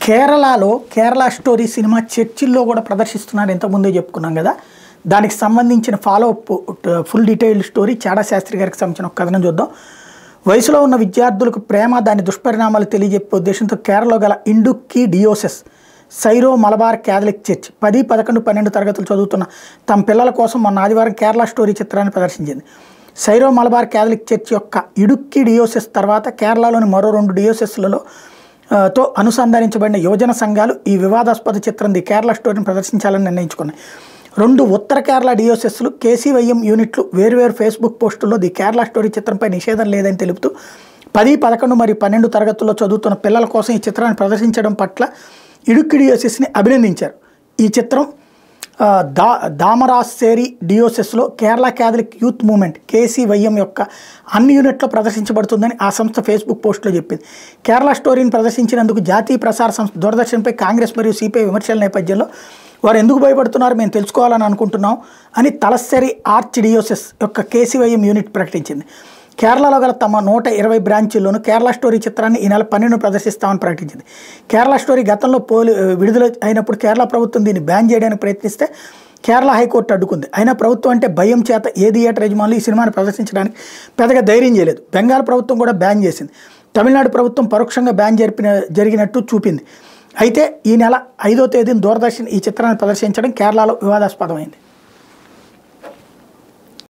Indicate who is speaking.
Speaker 1: కేరళలో Kerala story cinema చర్చిల్లో కూడా ప్రదర్శిస్తున్నారు ఇంతకుముందే చెప్పుకున్నాం కదా దానికి సంబంధించిన follow up full detailed story Chada Shastri గారికి సంబంధించిన ఒక కథనం చూద్దాం వయసులో ఉన్న విద్యార్థులకు ప్రేమ దాని దుష్పరిణామాలు తెలియజెప్పే ఉద్దేశంతో కేరళలో గల Idukki diocese Syro Malabar Catholic church పది పదకొండు పన్నెండు తరగతులు చదువుతున్న తమ పిల్లల కోసం మొన్న ఆదివారం కేరళ స్టోరీ చిత్రాన్ని ప్రదర్శించింది సైరో మలబార్ క్యాథలిక్ చర్చ్ యొక్క ఇడుక్కి డియోసెస్ తర్వాత కేరళలోని మరో రెండు డియోసెస్లలో ఆ, తో అనుసంధానించబడిన యువజన సంఘాలు ఈ వివాదాస్పద చిత్రం ది కేరళ స్టోరీని ప్రదర్శించాలని నిర్ణయించుకున్నాయి రెండు ఉత్తర కేరళ డియోసెస్లు కేసీవైఎం యూనిట్లు వేర్వేరు ఫేస్బుక్ పోస్టుల్లో ది కేరళ స్టోరీ చిత్రంపై నిషేధం లేదని తెలుపుతూ పది పదకొండు మరియు పన్నెండు తరగతుల్లో చదువుతున్న పిల్లల కోసం ఈ చిత్రాన్ని ప్రదర్శించడం పట్ల ఇడుక్కి డియోసెస్ని అభినందించారు ఈ చిత్రం ఆ, దా దామరాసేరి డియోసెస్లో Kerala Catholic youth movement KCYM యొక్క అన్ని యూనిట్లో ప్రదర్శించబడుతుందని ఆ సంస్థ ఫేస్బుక్ పోస్టులో చెప్పింది కేరళ స్టోరీని ప్రదర్శించినందుకు జాతీయ ప్రసార సంస్థ దూరదర్శన్పై కాంగ్రెస్ మరియు సిపిఐ విమర్శల నేపథ్యంలో వారు ఎందుకు భయపడుతున్నారు మేము తెలుసుకోవాలని అనుకుంటున్నాం అని తలస్సరి ఆర్చ్ డియోసెస్ యొక్క కేసీవైఎం యూనిట్ ప్రకటించింది కేరళలో గల తమ నూట ఇరవై బ్రాంచీల్లోనూ కేరళ స్టోరీ చిత్రాన్ని ఈ నెల పన్నెండు ప్రదర్శిస్తామని ప్రకటించింది కేరళ స్టోరీ గతంలో పోలి విడుదల అయినప్పుడు కేరళ ప్రభుత్వం దీన్ని బ్యాన్ చేయడానికి ప్రయత్నిస్తే కేరళ హైకోర్టు అడ్డుకుంది అయినా ప్రభుత్వం అంటే భయం చేత ఏ థియేటర్ యజమానులు ఈ సినిమాని ప్రదర్శించడానికి పెద్దగా ధైర్యం చేయలేదు బెంగాల్ ప్రభుత్వం కూడా బ్యాన్ చేసింది తమిళనాడు ప్రభుత్వం పరోక్షంగా బ్యాన్ జరిపిన జరిగినట్టు చూపింది అయితే ఈ నెల ఐదో తేదీన దూరదర్శన్ ఈ చిత్రాన్ని ప్రదర్శించడం కేరళలో వివాదాస్పదమైంది